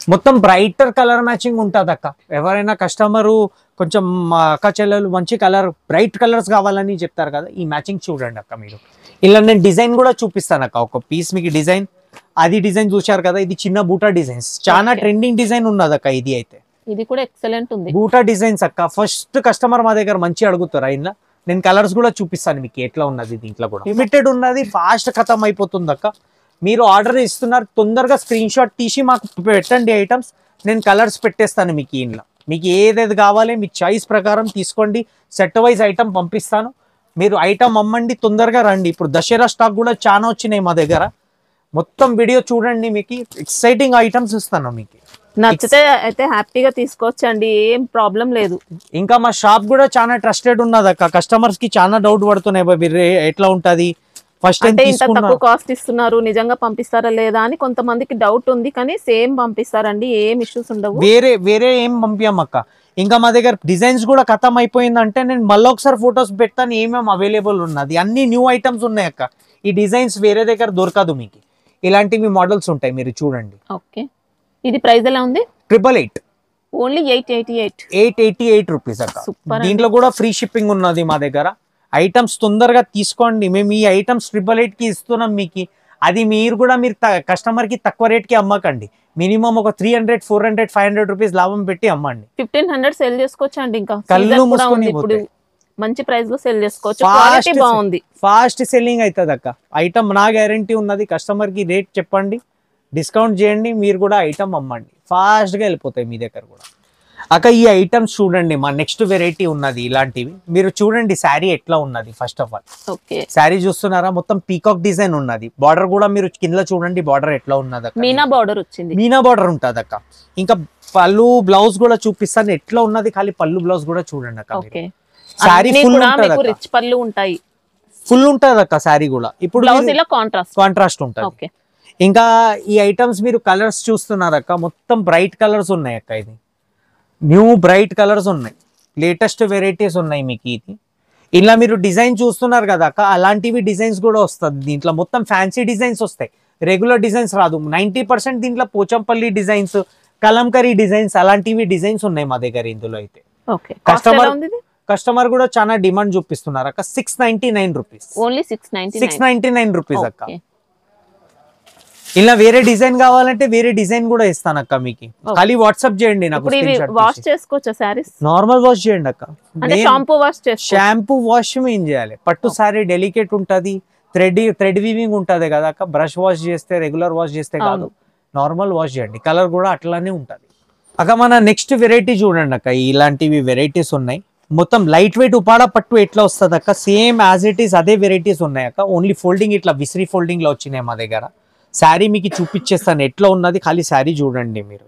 మొత్తం బ్రైటర్ కలర్ మ్యాచింగ్ ఉంటుంది అక్క ఎవరైనా కస్టమరు కొంచెం మా అక్క చెల్లెలు మంచి కలర్ బ్రైట్ కలర్స్ కావాలని చెప్తారు కదా ఈ మ్యాచింగ్ చూడండి అక్క మీరు ఇలా నేను డిజైన్ కూడా చూపిస్తాను అక్క ఒక పీస్ మీకు డిజైన్ అది డిజైన్ చూశారు కదా ఇది చిన్న బూటా డిజైన్స్ చాలా Okay. ట్రెండింగ్ డిజైన్ ఉన్నది అక్క ఇది అయితే ఇది కూడా ఎక్సలెంట్ ఉంది బూటా డిజైన్స్ అక్క ఫస్ట్ కస్టమర్ మా దగ్గర మంచి అడుగుతారు అయినా నేను కలర్స్ కూడా చూపిస్తాను మీకు ఎట్లా ఉన్నది దీంట్లో కూడా లిమిటెడ్ ఉన్నది ఫాస్ట్ ఖతం అయిపోతుంది అక్క మీరు ఆర్డర్ ఇస్తున్నారు తొందరగా స్క్రీన్ షాట్ తీసి మాకు పెట్టండి ఐటమ్స్ నేను కలర్స్ పెట్టేస్తాను మీకు ఇంట్లో మీకు ఏదేది కావాలి మీ చాయిస్ ప్రకారం తీసుకోండి సెట్ వైజ్ ఐటమ్ పంపిస్తాను మీరు ఐటమ్ అమ్మండి తొందరగా రండి ఇప్పుడు దసరా స్టాక్ కూడా చాలా వచ్చినాయి మా దగ్గర మొత్తం వీడియో చూడండి మీకు ఎక్సైటింగ్ ఐటమ్స్ ఇస్తాను మీకు నచ్చితే అయితే హ్యాపీగా తీసుకోవచ్చండి ఏం ప్రాబ్లం లేదు ఇంకా మా షాప్ కూడా చాలా ట్రస్టెడ్ ఉన్నది అక్క కస్టమర్స్ కి చాలా డౌట్ పడుతున్నాయి బాబీ రే ఎట్లా ఉంటది ఫస్ట్ టైం అంటే ఇంత తీసుకున్నా తక్కువ కాస్ట్ ఇస్తున్నారు నిజంగా పంపిస్తారా లేదా అని కొంతమందికి డౌట్ ఉంది కానీ సేమ్ పంపిస్తారండి ఏం ఇష్యూస్ ఉండవు వేరే వేరే ఏం పంపించాం అక్క ఇంకా మా దగ్గర డిజైన్స్ కూడా ఖతం అయిపోయిందంటే నేను మళ్ళీ ఒకసారి ఫొటోస్ పెడతాను ఏమేమి అవైలబుల్ ఉన్నది అన్ని న్యూ ఐటమ్స్ ఉన్నాయి అక్క ఈ డిజైన్స్ వేరే దగ్గర దొరకదు మీకు ఇలాంటివి మోడల్స్ ఉంటాయి మీరు చూడండి ఓకే ఇది ప్రైస్ ఎలా ఉంది triple eight only eight eighty eight eight eighty eight rupees అక్క Super అండి. దీంట్లో కూడా ఫ్రీ షిప్పింగ్ ఉన్నది మా దగ్గర ఐటమ్స్ తొందరగా తీసుకోండి మేము ఈ ఐటమ్స్ ట్రిపుల్ ఎయిట్ కి ఇస్తున్నాం మీకు అది మీరు కూడా మీరు కస్టమర్ కి తక్కువ రేట్ కి అమ్మకండి మినిమం ఒక three hundred four hundred five hundred rupees లాభం పెట్టి అమ్మండి ఫిఫ్టీన్ హండ్రెడ్ సెల్ చేసుకోవచ్చు అండి ఇంకా కళ్ళు Season కూడా మూసుకొని ఉంది ఇప్పుడు పోతాయి. మంచి ప్రైస్ లో సెల్ చేసుకోవచ్చు Fast క్వాలిటీ sell- బాగుంది ఫాస్ట్ సెల్లింగ్ అవుతుంది అక్క ఐటమ్ నా గ్యారంటీ ఉన్నది కస్టమర్ కి రేట్ చెప్పండి డిస్కౌంట్ చేయండి మీరు కూడా ఐటమ్ అమ్మండి ఫాస్ట్ గా వెళ్ళిపోతాయి మీ దగ్గర కూడా అక్క ఈ ఐటమ్స్ చూడండి మా నెక్స్ట్ వెరైటీ ఉన్నది ఇలాంటివి మీరు చూడండి శారీ ఎట్లా ఉన్నది first of all okay sari చూస్తున్నారా మొత్తం పీకాక్ డిజైన్ ఉన్నది బార్డర్ కూడా మీరు కింద చూడండి బార్డర్ ఎట్లా ఉన్నది అక్క మీనా బార్డర్ వచ్చింది మీనా బార్డర్ ఉంటుంది అక్క ఇంకా పళ్ళు బ్లౌజ్ కూడా చూపిస్తాను ఎట్లా ఉన్నది ఖాళీ పళ్ళు బ్లౌజ్ కూడా చూడండి అక్క ఓకే శారీ అన్ని ఫుల్ కూడా ఉంటుంది మీకు అక్క రిచ్ పళ్ళు ఉంటాయి ఫుల్ ఉంటుంది అక్క శారీ కూడా ఇప్పుడు బ్లౌజ్ ఇలా కాంట్రాస్ట్ కాంట్రాస్ట్ ఉంటుంది ఓకే ఇంకా ఈ ఐటమ్స్ మీరు కలర్స్ చూస్తున్నారు అక్క మొత్తం బ్రైట్ కలర్స్ ఉన్నాయి అక్క ఇది న్యూ బ్రైట్ కలర్స్ ఉన్నాయి లేటెస్ట్ వెరైటీస్ ఉన్నాయి మీకు ఇది ఇలా మీరు డిజైన్ చూస్తున్నారు కదా అక్క అలాంటివి డిజైన్స్ కూడా వస్తుంది దీంట్లో మొత్తం ఫ్యాన్సీ డిజైన్స్ వస్తాయి రెగ్యులర్ డిజైన్స్ రాదు నైంటీ పర్సెంట్ దీంట్లో పోచంపల్లి డిజైన్స్ కలంకరీ డిజైన్స్ అలాంటివి డిజైన్స్ ఉన్నాయి మా దగ్గర ఇందులో అయితే ఓకే కాస్ట్ Customer- ఎలా ఉంది కస్టమర్ కూడా చాలా డిమాండ్ చూపిస్తున్నారు అక్క six ninety nine rupees only six ninety six ninety nine rupees అక్క ఇలా వేరే డిజైన్ కావాలంటే వేరే డిజైన్ కూడా ఇస్తాను అక్క మీకు ఖాళీ వాట్సాప్ చేయండి నాకు ఇప్పుడు ఇవి వాష్ చేసుకోవచ్చా శారీస్ నార్మల్ వాష్ చేయండి అక్క అంటే షాంపూ వాష్ చేసుకో షాంపూ వాష్ ఏం చేయాలి పట్టు సారీ డెలికేట్ ఉంటది థ్రెడ్ థ్రెడ్ వీవింగ్ ఉంటది కదా అక్క బ్రష్ వాష్ చేస్తే రెగ్యులర్ వాష్ చేస్తే కాదు అవును. నార్మల్ వాష్ చేయండి కలర్ కూడా అట్లానే ఉంటది అక్క మన నెక్స్ట్ వెరైటీ చూడండి అక్క ఇలాంటివి వెరైటీస్ ఉన్నాయి మొత్తం లైట్ వెయిట్ ఉపాడ పట్టు ఎట్లా వస్తుంది అక్క సేమ్ యాజ్ ఇట్ ఈస్ అదే వెరైటీస్ ఉన్నాయి అక్క ఓన్లీ ఫోల్డింగ్ ఇట్లా విసిరి ఫోల్డింగ్ లో వచ్చినాయి మా దగ్గర శారీ మీకు చూపించేస్తాను ఎట్లా ఉన్నది ఖాళీ శారీ చూడండి మీరు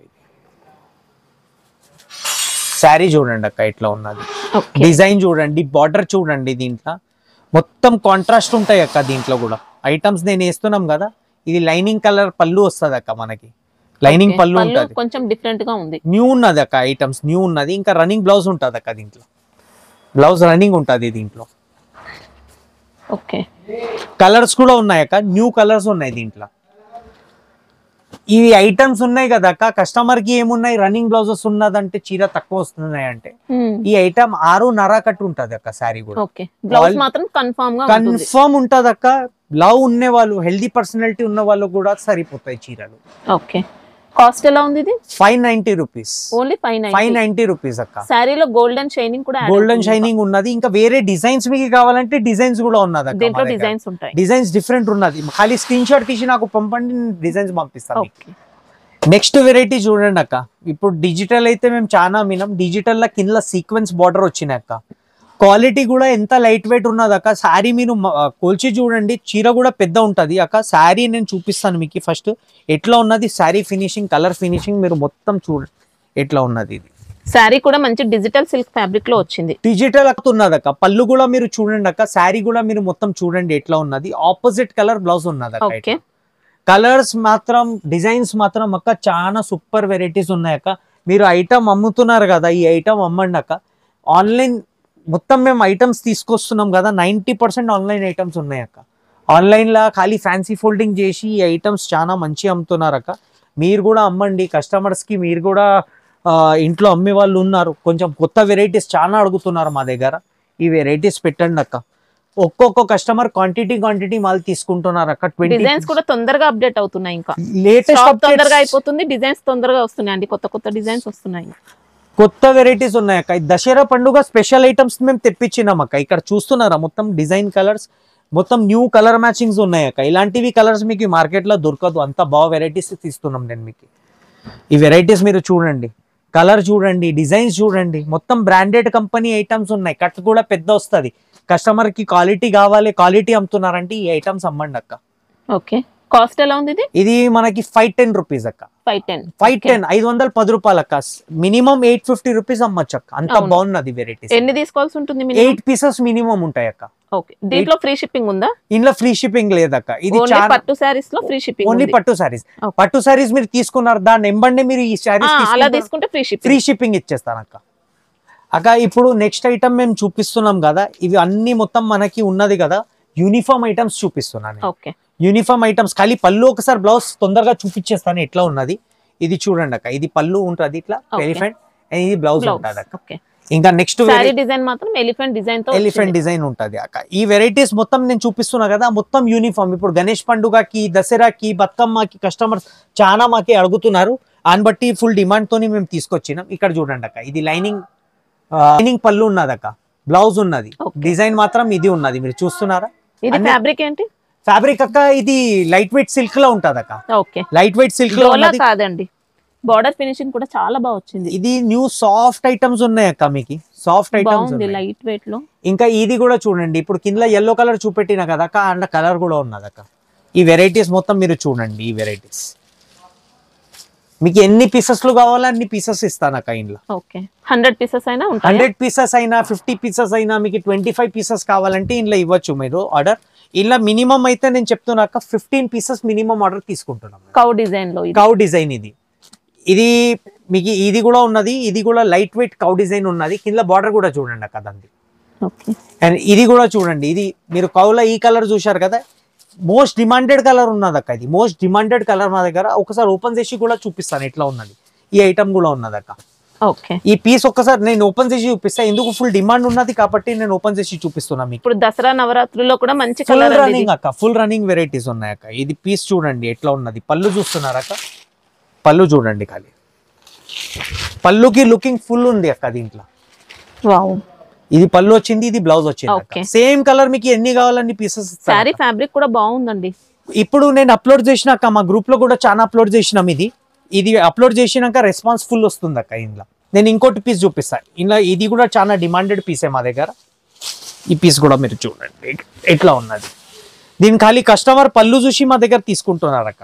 శారీ చూడండి అక్క ఎట్లా ఉన్నది ఓకే డిజైన్ చూడండి బార్డర్ చూడండి దీంట్లో మొత్తం కాంట్రాస్ట్ ఉంటాయి అక్క దీంట్లో కూడా ఐటమ్స్ నేను వేస్తున్నాం కదా ఇది లైనింగ్ కలర్ పళ్ళు వస్తుంది అక్క మనకి లైనింగ్ పళ్ళు ఉంటుంది కొంచెం డిఫరెంట్ గా ఉంది న్యూ ఉన్నది అక్క ఐటమ్స్ న్యూ ఉన్నది ఇంకా రన్నింగ్ బ్లౌజ్ ఉంటుంది అక్క దీంట్లో బ్లౌజ్ రన్నింగ్ ఉంటుంది దీంట్లో ఓకే కలర్స్ కూడా ఉన్నాయి అక్క న్యూ కలర్స్ ఉన్నాయి దీంట్లో ఇవి ఐటమ్స్ ఉన్నాయి కదా అక్క కస్టమర్ కి ఏమున్నాయి రన్నింగ్ బ్లౌజెస్ ఉన్నదంటే చీర తక్కువ వస్తున్నాయి అంటే ఈ ఐటమ్ ఆరు నర కట్టు ఉంటది అక్క శారీ కూడా ఓకే బ్లౌజ్ All- మాత్రం కన్ఫామ్ గా ఉంటుంది కన్ఫర్మ్ ఉంటది అక్క లవ్ ఉండే వాళ్ళు హెల్దీ పర్సనాలిటీ ఉన్న వాళ్ళు కూడా సరిపోతాయి చీరలు ఓకే కాస్ట్ ఎలా ఉంది ఇది five ninety rupees only five five nine ninety rupees అక్క శారీలో గోల్డెన్ షైనింగ్ కూడా add గోల్డెన్ అవుతుంది. షైనింగ్ ఉన్నది ఇంకా వేరే డిజైన్స్ మీకు కావాలంటే డిజైన్స్ కూడా ఉన్నది దీంట్లో అక్క డిజైన్స్ ఉంటాయి డిజైన్స్ డిఫరెంట్ ఉన్నది ఖాళీ స్క్రీన్ షాట్ తీసి నాకు పంపండి డిజైన్స్ పంపిస్తాను మీకు. ఓకే నెక్స్ట్ వెరైటీ చూడండి అక్క ఇప్పుడు డిజిటల్ అయితే మేము చాలా మినం డిజిటల్ లా కింద సీక్వెన్స్ బార్డర్ వచ్చినాయి అక్క క్వాలిటీ కూడా ఎంత లైట్ వెయిట్ ఉన్నది అక్క శారీ మీరు మ- ఆ, కొలిచి చూడండి చీర కూడా పెద్ద ఉంటది అక్క శారీ నేను చూపిస్తాను మీకు ఫస్ట్ ఎట్లా ఉన్నది శారీ ఫినిషింగ్ కలర్ ఫినిషింగ్ మీరు మొత్తం చూడండి ఎట్లా ఉన్నది ఇది శారీ కూడా మంచి డిజిటల్ సిల్క్ ఫ్యాబ్రిక్ లో వచ్చింది డిజిటల్ అక్క ఉన్నది అక్క పళ్ళు కూడా మీరు చూడండి అక్క శారీ కూడా మీరు మొత్తం చూడండి ఎట్లా ఉన్నది ఆపోజిట్ కలర్ బ్లౌజ్ ఉన్నది అక్క ఓకే కలర్స్ మాత్రం డిజైన్స్ మాత్రం అక్క చాలా సూపర్ వెరైటీస్ ఉన్నాయి అక్క మీరు ఐటమ్ అమ్ముతున్నారు కదా ఈ ఐటమ్ అమ్మండి అక్క ఆన్లైన్ మొత్తం మేము ఐటమ్స్ తీసుకొస్తున్నాం కదా నైంటీ పర్సెంట్ ఆన్లైన్ ఐటమ్స్ ఉన్నాయి అక్క ఆన్లైన్లో ఖాళీ ఫ్యాన్సీ ఫోల్డింగ్ చేసి ఈ ఐటమ్స్ చాలా మంచి అమ్ముతున్నారు అక్క మీరు కూడా అమ్మండి కస్టమర్స్ కి మీరు కూడా ఆ, ఇంట్లో అమ్మే వాళ్ళు ఉన్నారు కొంచెం కొత్త వెరైటీస్ చాలా అడుగుతున్నారు మా దగ్గర ఈ వెరైటీస్ పెట్టండి అక్క ఒక్కొక్క కస్టమర్ క్వాంటిటీ క్వాంటిటీ మాల్ తీసుకుంటున్నారు అక్క ట్వంటీ డిజైన్స్ కూడా తొందరగా అప్డేట్ అవుతున్నాయి ఇంకా లేటెస్ట్ Stock తొందరగా అయిపోతుంది డిజైన్స్ తొందరగా వస్తున్నాయి అండి కొత్త కొత్త డిజైన్స్ వస్తున్నాయి కొత్త వెరైటీస్ ఉన్నాయి అక్క ఈ దసరా పండుగ స్పెషల్ ఐటమ్స్ మేము తెప్పించినాం అక్క ఇక్కడ చూస్తున్నారా మొత్తం డిజైన్ కలర్స్ మొత్తం న్యూ కలర్ మ్యాచింగ్స్ ఉన్నాయి అక్క ఇలాంటివి కలర్స్ మీకు మార్కెట్ లో దొరకదు అంత బాగా వెరైటీస్ తీస్తున్నాం నేను మీకు ఈ వెరైటీస్ మీరు చూడండి కలర్ చూడండి డిజైన్స్ చూడండి మొత్తం బ్రాండెడ్ కంపెనీ ఐటమ్స్ ఉన్నాయి కట్ కూడా పెద్ద వస్తుంది కస్టమర్ కి క్వాలిటీ కావాలి క్వాలిటీ అమ్ముతున్నారంటే ఈ ఐటమ్స్ అమ్మండి అక్క ఓకే కాస్ట్ ఎలా ఉంది ఇది ఇది మనకి ఫైవ్ టెన్ రూపీస్ అక్క ఫైవ్ టెన్ ఫైవ్ టెన్ ఐదు వందల పది రూపాయలు అక్క మినిమం ఎయిట్ ఫిఫ్టీ రూపీస్ అమ్మచ్చు అక్క అంత అవును. బాగున్నది వెరైటీస్ ఎన్ని తీసుకోవాల్సి ఉంటుంది ఎయిట్ పీసెస్ మినిమం ఉంటాయి అక్క ఓకే దీంట్లో ఫ్రీ షిప్పింగ్ ఉందా ఇంట్లో ఫ్రీ షిప్పింగ్ లేదక్క ఇది ఓన్లీ చాలా పట్టు శారీస్ లో ఫ్రీ షిప్పింగ్ ఓన్లీ పట్టు సారీస్ Okay. పట్టు సారీస్ మీరు తీసుకున్నారు దాన్ని ఎంబండి మీరు ఈ అలా సారీస్ తీసుకుంటే ఫ్రీ ఫ్రీ షిప్పింగ్ షిప్పింగ్ ఇచ్చేస్తాను అక్క అక్క ఇప్పుడు నెక్స్ట్ ఐటమ్ మేము చూపిస్తున్నాం కదా ఇవి అన్ని మొత్తం మనకి ఉన్నది కదా యూనిఫామ్ ఐటమ్స్ చూపిస్తున్నాను నేను. ఓకే యూనిఫామ్ ఐటమ్స్ ఖాళీ పళ్ళు ఒకసారి బ్లౌజ్ తొందరగా చూపించేస్తాను ఎట్లా ఉన్నది ఇది చూడండి అక్క ఇది పళ్ళు ఉంటుంది ఇట్లా Okay. ఎలిఫెంట్ ఇది బ్లౌజ్ బ్లౌజ్ ఉంటుంది అక్క ఓకే ఇంకా నెక్స్ట్ శారీ డిజైన్ మాత్రం ఎలిఫెంట్ డిజైన్ తో ఎలిఫెంట్ డిజైన్ ఉంటది అక్క ఈ వెరైటీస్ మొత్తం నేను చూపిస్తున్నా కదా మొత్తం యూనిఫామ్ ఇప్పుడు గణేష్ పండుగకి దసరాకి బతుకమ్మకి కస్టమర్స్ చాలా మాకి అడుగుతున్నారు దాన్ని బట్టి ఫుల్ డిమాండ్ తోని మేము తీసుకొచ్చినాం ఇక్కడ చూడండి అక్క ఇది లైనింగ్ లైనింగ్ పళ్ళు ఉన్నది అక్క బ్లౌజ్ ఉన్నది Okay. డిజైన్ మాత్రం ఇది ఉన్నది మీరు చూస్తున్నారా ఇది అన్ని- ఫ్యాబ్రిక్ ఏంటి ఫ్యాబ్రిక్ అక్క ఇది లైట్ వెయిట్ సిల్క్ లో ఉంటది అక్క ఓకే లైట్ వెయిట్ సిల్క్ లో డోలా ఉన్నది కాదండి బార్డర్ ఫినిషింగ్ కూడా చాలా బాగా వచ్చింది ఇది న్యూ సాఫ్ట్ ఐటమ్స్ ఉన్నాయి అక్క మీకు సాఫ్ట్ ఐటమ్స్ బాగుంది లైట్ వెయిట్ లో ఇంకా ఇది కూడా చూడండి ఇప్పుడు కింద ఎల్లో కలర్ చూపెట్టిన కదా అక్క అండ్ కలర్ కూడా ఉన్నది అక్క ఈ వెరైటీస్ మొత్తం మీరు చూడండి ఈ వెరైటీస్ మీకు ఎన్ని పీసెస్ లు కావాలో అన్ని పీసెస్ ఇస్తాను అక్క ఇంట్లో ఓకే హండ్రెడ్ పీసెస్ అయినా ఉంటాయి హండ్రెడ్ పీసెస్ అయినా ఫిఫ్టీ పీసెస్ అయినా మీకు ట్వంటీ ఫైవ్ పీసెస్ కావాలంటే ఇంట్లో ఇవ్వచ్చు మీరు ఆర్డర్ ఇలా మినిమం అయితే నేను చెప్తున్నా అక్క ఫిఫ్టీన్ పీసెస్ మినిమం ఆర్డర్ తీసుకుంటున్నాం కౌ డిజైన్ లో ఇది కౌ డిజైన్ ఇది ఇది మీకు ఇది కూడా ఉన్నది ఇది కూడా లైట్ వెయిట్ కౌ డిజైన్ ఉన్నది కింద బార్డర్ కూడా చూడండి అక్క దాన్ని ఓకే అండ్ ఇది కూడా చూడండి ఇది మీరు కౌల ఈ కలర్ చూశారు కదా మోస్ట్ డిమాండెడ్ కలర్ ఉన్నది అక్క ఇది మోస్ట్ డిమాండెడ్ కలర్ మా దగ్గర ఒకసారి ఓపెన్ చేసి కూడా చూపిస్తాను ఎట్లా ఉన్నది ఈ ఐటమ్ కూడా ఉన్నది అక్క ఓకే ఈ పీస్ ఒక్కసారి నేను ఓపెన్ చేసి చూపిస్తాను ఎందుకు ఫుల్ డిమాండ్ ఉన్నది కాబట్టి నేను ఓపెన్ చేసి చూపిస్తున్నా మీకు ఇప్పుడు దసరా నవరాత్రుల్లో కూడా మంచి ఫుల్ కలర్ రన్నింగ్ అక్క ఫుల్ రన్నింగ్ వెరైటీస్ ఉన్నాయి అక్క ఇది పీస్ చూడండి ఎట్లా ఉన్నది పళ్ళు చూస్తున్నారు అక్క పళ్ళు చూడండి ఖాళీ పళ్ళుకి లుకింగ్ ఫుల్ ఉంది అక్క దీంట్లో వావ్ ఇది పళ్ళు వచ్చింది ఇది బ్లౌజ్ వచ్చింది Okay. సేమ్ కలర్ మీకు ఎన్ని కావాలన్ని పీసెస్ శారీ ఫ్యాబ్రిక్ కూడా బాగుందండి ఇప్పుడు నేను అప్లోడ్ చేసినాక మా గ్రూప్ లో కూడా చాలా అప్లోడ్ చేసినాం ఇది ఇది అప్లోడ్ చేసినాక రెస్పాన్స్ ఫుల్ వస్తుంది అక్క ఇందులో నేను ఇంకోటి పీస్ చూపిస్తాను ఇందులో ఇది కూడా చాలా డిమాండెడ్ పీసే మా దగ్గర ఈ పీస్ కూడా మీరు చూడండి ఎట్లా ఉన్నది దీని ఖాళీ కస్టమర్ పళ్ళు చూసి మా దగ్గర తీసుకుంటున్నారు అక్క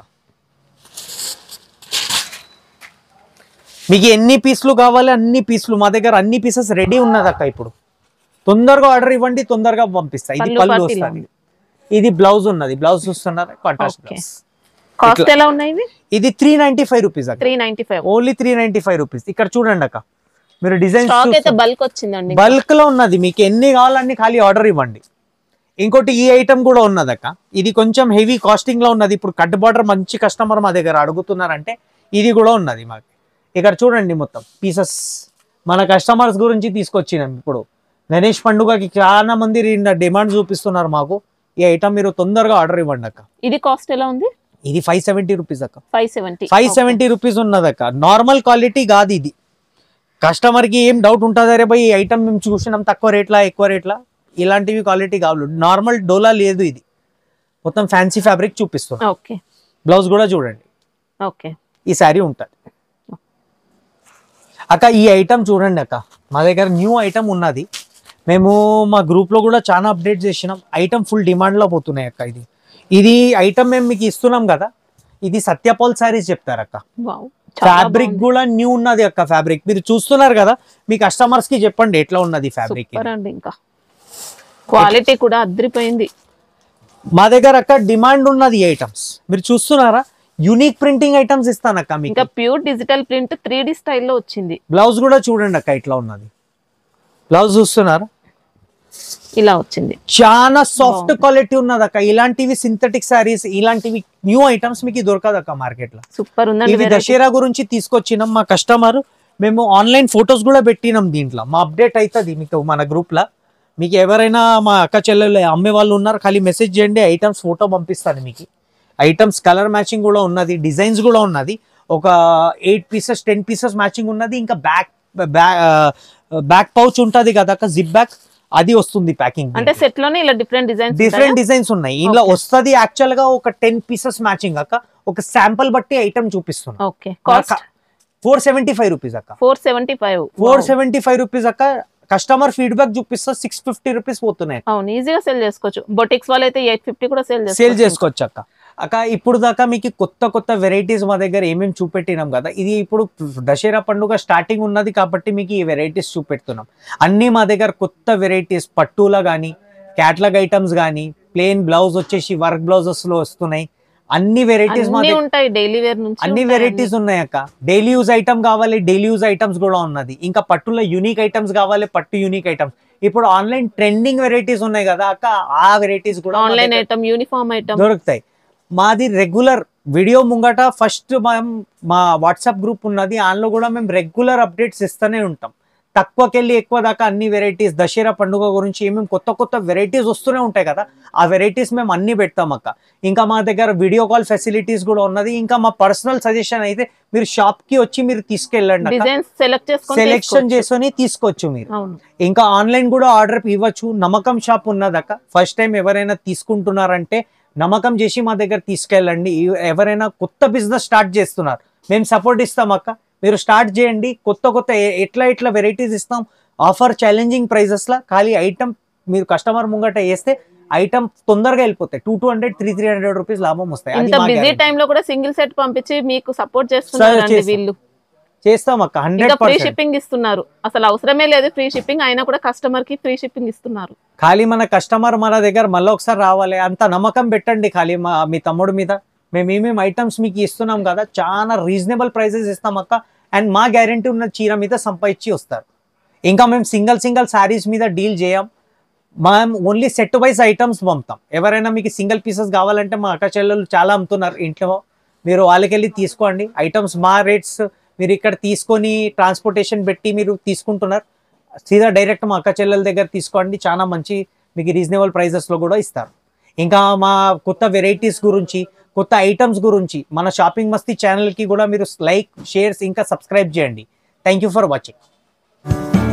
మీకు ఎన్ని పీసులు కావాలి అన్ని పీసులు మా దగ్గర అన్ని పీసెస్ రెడీ ఉన్నది అక్క ఇప్పుడు తొందరగా ఆర్డర్ ఇవ్వండి తొందరగా పంపిస్తా ఇది పళ్ళు పళ్ళు పాటు ఇలా వస్తుంది ఇది బ్లౌజ్ ఉన్నది బ్లౌజ్ చూస్తున్నారా కాంట్రాస్ట్ Okay. బ్లౌజ్ కాస్ట్ ఎలా ఉన్నాయి ఇవి ఇది త్రీ నైన్టీ ఫైవ్ రూపీస్ అక్క three ninety five only three ninety five rupees ఇక్కడ చూడండి అక్క మీరు డిజైన్ స్టాక్ అయితే బల్క్ వచ్చిందండి బల్క్ లో ఉన్నది మీకు ఎన్ని కావాలన్నీ ఖాళీ ఆర్డర్ ఇవ్వండి ఇంకోటి ఈ ఐటమ్ కూడా ఉన్నది అక్క ఇది కొంచెం హెవీ కాస్టింగ్ లో ఉన్నది ఇప్పుడు కట్ బార్డర్ మంచి కస్టమర్ మా దగ్గర అడుగుతున్నారంటే ఇది కూడా ఉన్నది మాకు ఇక్కడ చూడండి మొత్తం పీసెస్ మన కస్టమర్స్ గురించి తీసుకొచ్చినాం ఇప్పుడు గణేష్ పండుగకి చాలా మంది డిమాండ్ చూపిస్తున్నారు మాకు ఈ ఐటమ్ మీరు తొందరగా ఆర్డర్ ఇవ్వండి అక్క ఇది కాస్ట్ ఎలా ఉంది ఇది ఫైవ్ సెవెంటీ రూపీస్ అక్క five seventy five seventy rupees ఉన్నదక్క నార్మల్ క్వాలిటీ కాదు ఇది కస్టమర్ కి ఏం డౌట్ ఉంటుంది అరే భయ్ ఈ ఐటమ్ మేము చూసినాం తక్కువ రేట్లా ఎక్కువ రేట్లా ఇలాంటివి క్వాలిటీ కావాలి నార్మల్ డోలా లేదు ఇది మొత్తం ఫ్యాన్సీ ఫ్యాబ్రిక్ చూపిస్తున్నాం ఓకే బ్లౌజ్ కూడా చూడండి ఓకే ఈ శారీ ఉంటుంది అక్క ఈ ఐటమ్ చూడండి అక్క మా దగ్గర న్యూ ఐటమ్ ఉన్నది మేము మా group లో కూడా చాలా అప్డేట్ చేసినాం ఐటమ్ ఫుల్ డిమాండ్లో పోతున్నాయి అక్క ఇది ఇది ఐటమ్ మేము మీకు ఇస్తున్నాం కదా ఇది సత్యపాల్ శారీస్ చెప్తారు అక్క వావ్ ఫ్యాబ్రిక్ కూడా న్యూ ఉన్నది అక్క ఫ్యాబ్రిక్ మీరు చూస్తున్నారు కదా మీ కస్టమర్స్ కి చెప్పండి ఎట్లా ఉన్నది ఫ్యాబ్రిక్ సూపర్ అండి ఇంకా క్వాలిటీ కూడా అద్రిపోయింది మా దగ్గర అక్క డిమాండ్ ఉన్నది ఐటమ్స్ మీరు చూస్తున్నారా యూనిక్ ప్రింటింగ్ ఐటమ్స్ ఇస్తాను అక్క మీకు ఇంకా pure digital print three D స్టైల్లో వచ్చింది బ్లౌజ్ కూడా చూడండి అక్క ఇట్లా ఉన్నది బ్లౌజ్ చూస్తున్నారా ఇలా వచ్చింది చాలా సాఫ్ట్ బాగుంది. క్వాలిటీ ఉన్నది అక్క ఇలాంటివి సింథటిక్ సారీస్ ఇలాంటివి న్యూ ఐటమ్స్ మీకు దొరకదు అక్క మార్కెట్ లో సూపర్ ఉందండి ఇవి variety. దసరా గురించి తీసుకొచ్చినాం మా కస్టమర్ మేము ఆన్లైన్ ఫొటోస్ కూడా పెట్టినాం దీంట్లో మా అప్డేట్ అవుతుంది మీకు మన గ్రూప్ లో మీకు ఎవరైనా మా అక్క చెల్లెలు అమ్మే వాళ్ళు ఉన్నారు ఖాళీ మెసేజ్ చేయండి ఐటమ్స్ ఫోటో పంపిస్తాను మీకు ఐటమ్స్ కలర్ మ్యాచింగ్ కూడా ఉన్నది డిజైన్స్ కూడా ఉన్నది ఒక eight pieces ten pieces matching ఉన్నది ఇంకా బ్యాక్ బ్యాక్ పౌచ్ ఉంటది కదా అక్క జిప్ బ్యాక్ అది వస్తుంది ప్యాకింగ్ అంటే సెట్ లోనే ఇలా డిఫరెంట్ డిజైన్స్ డిఫరెంట్ డిజైన్స్ ఉన్నాయి ఇందులో Okay. వస్తది యాక్చువల్ గా ఒక టెన్ పీసెస్ మ్యాచింగ్ అక్క ఒక శాంపుల్ బట్టి ఐటమ్ చూపిస్తున్నా okay cost four seventy five rupees అక్క four seventy five four seventy five rupees అక్క కస్టమర్ ఫీడ్బ్యాక్ చూపిస్తా సిక్స్ ఫిఫ్టీ రూపీస్ పోతున్నాయి అవును ఈజీగా సెల్ చేసుకోవచ్చు బొటిక్స్ వాళ్ళు అయితే ఎయిట్ ఫిఫ్టీ కూడా సేల్ సేల్ చేసుకోవచ్చు అక్క అక్క ఇప్పుడు దాకా మీకు కొత్త కొత్త వెరైటీస్ మా దగ్గర ఏమేమి చూపెట్టినాం కదా ఇది ఇప్పుడు దసరా పండుగ స్టార్టింగ్ ఉన్నది కాబట్టి మీకు ఈ వెరైటీస్ చూపెడుతున్నాం అన్నీ మా దగ్గర కొత్త వెరైటీస్ పట్టులా కానీ క్యాట్లాగ్ ఐటమ్స్ కానీ ప్లేన్ బ్లౌజ్ వచ్చేసి వర్క్ బ్లౌజెస్ లో వస్తున్నాయి అన్ని వెరైటీస్ మా అన్ని దగ్గర ఉంటాయి డైలీ వేర్ నుంచి అన్ని ఉంటాయి వెరైటీస్ ఉన్నాయి అక్క డైలీ యూజ్ ఐటమ్ కావాలి డైలీ యూజ్ ఐటమ్స్ కూడా ఉన్నది ఇంకా పట్టులో యూనిక్ ఐటమ్స్ కావాలి పట్టు యూనిక్ ఐటమ్స్ ఇప్పుడు ఆన్లైన్ ట్రెండింగ్ వెరైటీస్ ఉన్నాయి కదా అక్క ఆ వెరైటీస్ కూడా మా ఆన్లైన్ దగ్గర ఐటమ్ యూనిఫామ్ ఐటమ్ దొరుకుతాయి మాది రెగ్యులర్ వీడియో ముంగట ఫస్ట్ మేము మా వాట్సాప్ గ్రూప్ ఉన్నది అందులో కూడా మేము రెగ్యులర్ అప్డేట్స్ ఇస్తూనే ఉంటాం తక్కువకెళ్ళి ఎక్కువ దాకా అన్ని వెరైటీస్ దసరా పండుగ గురించి ఏమేమి కొత్త కొత్త వెరైటీస్ వస్తూనే ఉంటాయి కదా ఆ వెరైటీస్ మేము అన్ని పెడతాం అక్క ఇంకా మా దగ్గర వీడియో కాల్ ఫెసిలిటీస్ కూడా ఉన్నది ఇంకా మా పర్సనల్ సజెషన్ అయితే మీరు షాప్ కి వచ్చి మీరు తీసుకెళ్ళండి అక్క డిజైన్స్ సెలెక్ట్ చేసుకొని సెలెక్షన్ తీసుకోవచ్చు. చేసుకొని తీసుకోవచ్చు మీరు అవును ఇంకా ఆన్లైన్ కూడా ఆర్డర్ ఇవ్వచ్చు నమ్మకం షాప్ ఉన్నదక్క ఫస్ట్ టైం ఎవరైనా తీసుకుంటున్నారంటే నమ్మకం చేసి మా దగ్గర తీసుకెళ్ళండి ఎ- ఎవరైనా కొత్త బిజినెస్ స్టార్ట్ చేస్తున్నారు మేము సపోర్ట్ ఇస్తాం అక్క మీరు స్టార్ట్ చేయండి కొత్త కొత్త ఎ- ఎట్లా ఎట్లా వెరైటీస్ ఇస్తాం ఆఫర్ ఛాలెంజింగ్ ప్రైజెస్లో ఖాళీ ఐటమ్ మీరు కస్టమర్ ముంగట వేస్తే ఐటమ్ తొందరగా వెళ్ళిపోతాయి two two hundred three three hundred rupees లాభం వస్తాయి అది ఇంత మా బిజీ guarantee. టైం లో కూడా సింగిల్ సెట్ పంపించి మీకు సపోర్ట్ చేస్తున్నారండి చేస్తాం. వీళ్ళు చేస్తాం అక్క ఇంకా హండ్రెడ్ ఫ్రీ పర్సెంట్ షిప్పింగ్ ఇస్తున్నారు అసలు అవసరమే లేదు ఫ్రీ షిప్పింగ్ అయినా కూడా కస్టమర్ కి ఫ్రీ షిప్పింగ్ ఇస్తున్నారు ఖాళీ మన కస్టమర్ మన దగ్గర మళ్ళీ ఒకసారి రావాలి అంత నమ్మకం పెట్టండి ఖాళీ మా మీ తమ్ముడు మీద మేము ఏమేమి ఐటమ్స్ మీకు ఇస్తున్నాం కదా చాలా రీజనబుల్ ప్రైసెస్ ఇస్తాం అక్క అండ్ మా గ్యారంటీ ఉన్న చీర మీద సంపాదించి వస్తారు ఇంకా మేము సింగిల్ సింగిల్ శారీస్ మీద డీల్ చేయం మనం ఓన్లీ సెట్ వైజ్ ఐటమ్స్ పంపుతాం ఎవరైనా మీకు సింగిల్ పీసెస్ కావాలంటే మా అక్క చెల్లెలు చాలా అమ్ముతున్నారు ఇంట్లో మీరు వాళ్ళకి వెళ్ళి తీసుకోండి ఐటమ్స్ మా రేట్స్ మీరు ఇక్కడ తీసుకొని ట్రాన్స్పోర్టేషన్ పెట్టి మీరు తీసుకుంటున్నారు సీదా డైరెక్ట్ మా అక్క చెల్లెల దగ్గర తీసుకోండి చాలా మంచి మీకు రీజనబుల్ ప్రైజెస్లో కూడా ఇస్తారు ఇంకా మా కొత్త వెరైటీస్ గురించి కొత్త ఐటమ్స్ గురించి మన షాపింగ్ మస్తీ ఛానల్కి కూడా మీరు లైక్ షేర్స్ ఇంకా సబ్స్క్రైబ్ చేయండి థ్యాంక్ యూ ఫర్ వాచింగ్